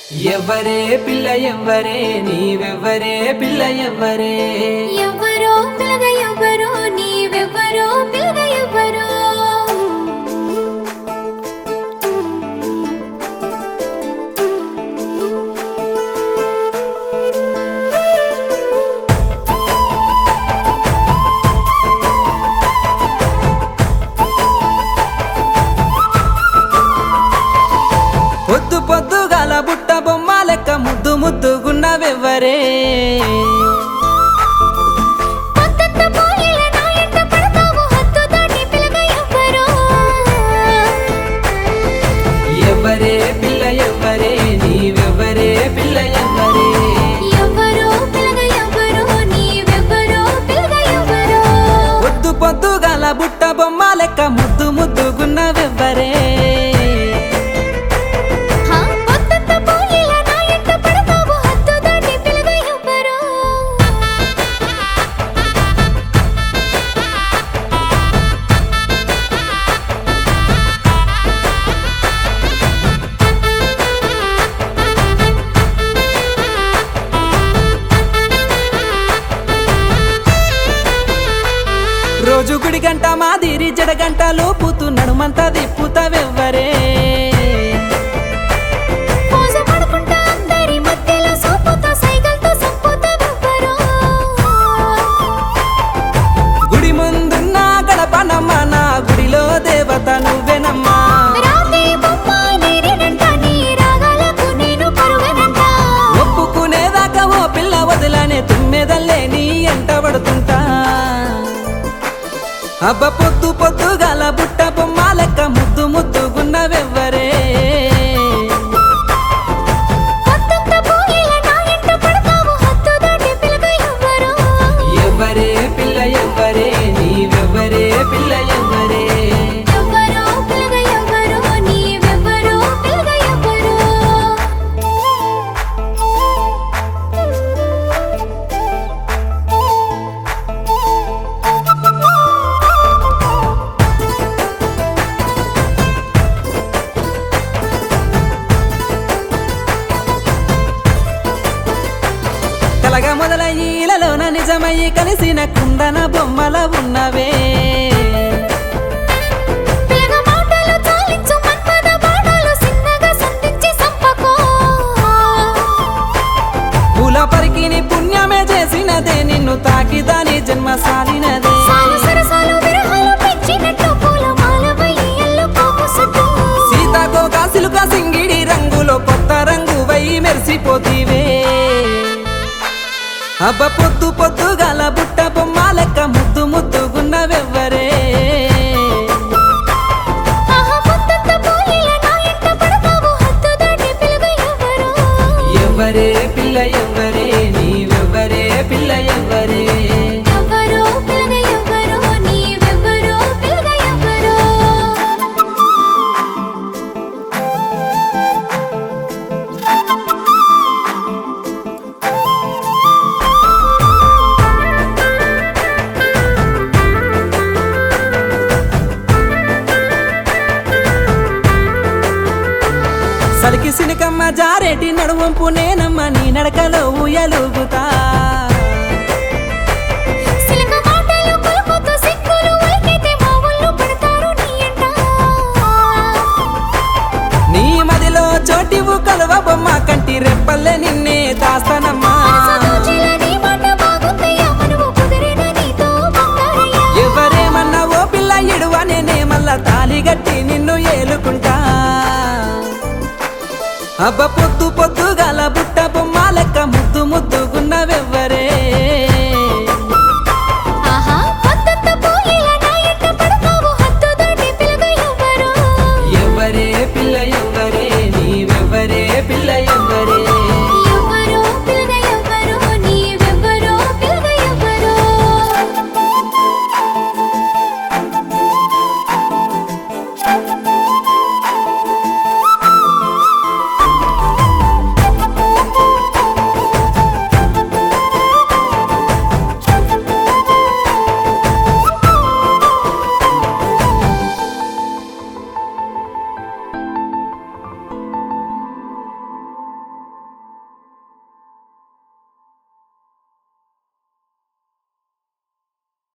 ఎవ్వరే పిల్ల ఎవ్వరే నీవెవ్వరే పిల్ల ఎవ్వరే ఎవ్వరో పిలగ ఎవ్వరో నీవెవ్వరో పిలగ ఎవ్వరో పొద్దు పొద్దుగాల బుట్ట బొమ్మ లెక్క ముద్దు ముద్దుగున్నవెవ్వరే పొద్దంత పోయేలా నా ఎంట పడతావు హద్దు దాటి పిలగ ఎవ్వరో ఎవ్వరే పిల్ల ఎవ్వరే నీవెవ్వరే పిల్ల ఎవ్వరే ఎవ్వరో పిలగ ఎవ్వరో నీవెవ్వరో పిలగ ఎవ్వరో పొద్దు పొద్దుగాల బుట్ట బొమ్మ లెక్క ముద్దు ముద్దుగున్నవెవ్వరే హా పొద్దంత పోయేలా నా ఎంట పడతావు హద్దు దాటి పిలగ ఎవ్వరో రోజు గుడి గంట మాదిరి జడగంట లోపుతూ నడుమంతా దిప్పుతావెవ్వరే పోజు పడుకుంటా అందరి మధ్యలో సోపుతో సైకిల్తో సంపుతావెవ్వరో గుడి ముందున్న గడపనమ్మ నా గుడిలో దేవత నువ్వేనమ్మా రాతే బొమ్మ నేనేనంట నీ రాగాలకు నేను కరువెనంట ఒప్పుకునేదాకా ఓ పిల్ల వదిలనే తుమ్మెదల్లే నీ ఎంట పడుతుంటా అబ్బ పొద్దు పొద్దుగాల బుట్ట బొమ్మ లెక్క ముద్దు ముద్దుగున్నవెవ్వరే పొద్దంత పోయేలా నా ఎంట పడతావు హద్దు దాటి పిలగ ఎవ్వరో ఎవ్వరే పిల్ల ఎవ్వరే నీవెవ్వరే పిల్ల ఎవ్వరే ఎవ్వరో పిలగ ఎవ్వరో నీవెవ్వరో పిలగ ఎవ్వరో కలగ మొదలయ్యిలలోన నిజమయ్యి కలిసిన కుందన బొమ్మల ఉన్నవే పిలగ మాటలు చాలించు మన్మద బాణాలు సిన్నగా సంధించి సంపకో పూల పరికిని పుణ్యమే చేసినదే నిన్ను తాకిదాని జన్మ సాలినదే సాలు సరసాలు విరహాలు పెంచినట్టు పూలమాల వయ్యల్లో పోపుసట్టు సీతాకో కాసిలుక సింగిడి రంగులో కొత్త రంగు వై మెరిసిపోతీవే అబ్బ పొద్దు పొద్దుగాల బుట్ట బొమ్మ లెక్క ముద్దు ముద్దుగున్నవెవ్వరే ఆహా పొద్దంత పోయేలా నా ఎంట పడతావు హద్దు దాటి పిలగ ఎవ్వరో ఎవ్వరే పిల్ల ఎవ్వరే నీవెవ్వరే పిల్ల ఎవ్వరే ఎవ్వరో పిలగ ఎవ్వరో నీవెవ్వరో పిలగ ఎవ్వరో సలికి సినికమ్మ జారేటి నడువంపు నేనమ్మ నీ నడకలో ఊయలుగుతా సిలక మాటలు కొలుపుతూ సిక్కులు ఒలికితే మా ఒళ్ళు పడతారు నీ ఎంట నీ మదిలో చోటివు కలువ బొమ్మ కంటి రెప్పల్లే నిన్నే దాస్తానమ్మా మనసుదోచేల నీ మాట బాగుందయ్యా, మనము కుదిరిన నీతో బంగారయ్యా. ఎవరేమన్నా ఓ పిల్ల ఇడువ నేనే మళ్ళా తాలి గట్టి నిన్ను ఏలుకుంటా అబ్బ పొద్దు పొద్దుగాల బుట్ట బొమ్మ లెక్క ముద్దు ముద్దుగున్నవెవ్వ